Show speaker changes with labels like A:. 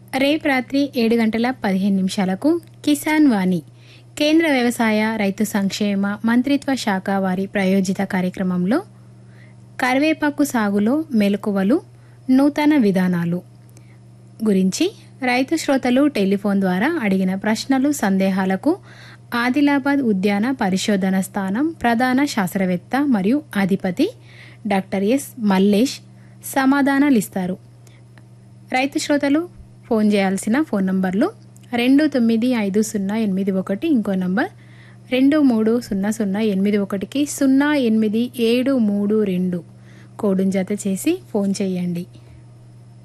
A: రేపు రాత్రి ఏడు గంటల పదిహేను నిమిషాలకు కిసాన్ వాణి కేంద్ర వ్యవసాయ రైతు సంక్షేమ మంత్రిత్వ శాఖ వారి ప్రాయోజిత కార్యక్రమంలో కరివేపాకు సాగులో మెలకువలు నూతన విధానాలు గురించి రైతు శ్రోతలు టెలిఫోన్ ద్వారా అడిగిన ప్రశ్నలు సందేహాలకు ఆదిలాబాద్ ఉద్యాన పరిశోధన స్థానం ప్రధాన శాస్త్రవేత్త మరియు అధిపతి డాక్టర్ ఎస్ మల్లేష్ సమాధానాలిస్తారు రైతు శ్రోతలు ఫోన్ చేయాల్సిన ఫోన్ నంబర్లు రెండు తొమ్మిది ఐదు సున్నా ఎనిమిది ఒకటి ఇంకో నంబర్ రెండు మూడు సున్నా సున్నా ఎనిమిది ఒకటికి సున్నా ఎనిమిది ఏడు మూడు రెండు కోడును జత చేసి ఫోన్ చేయండి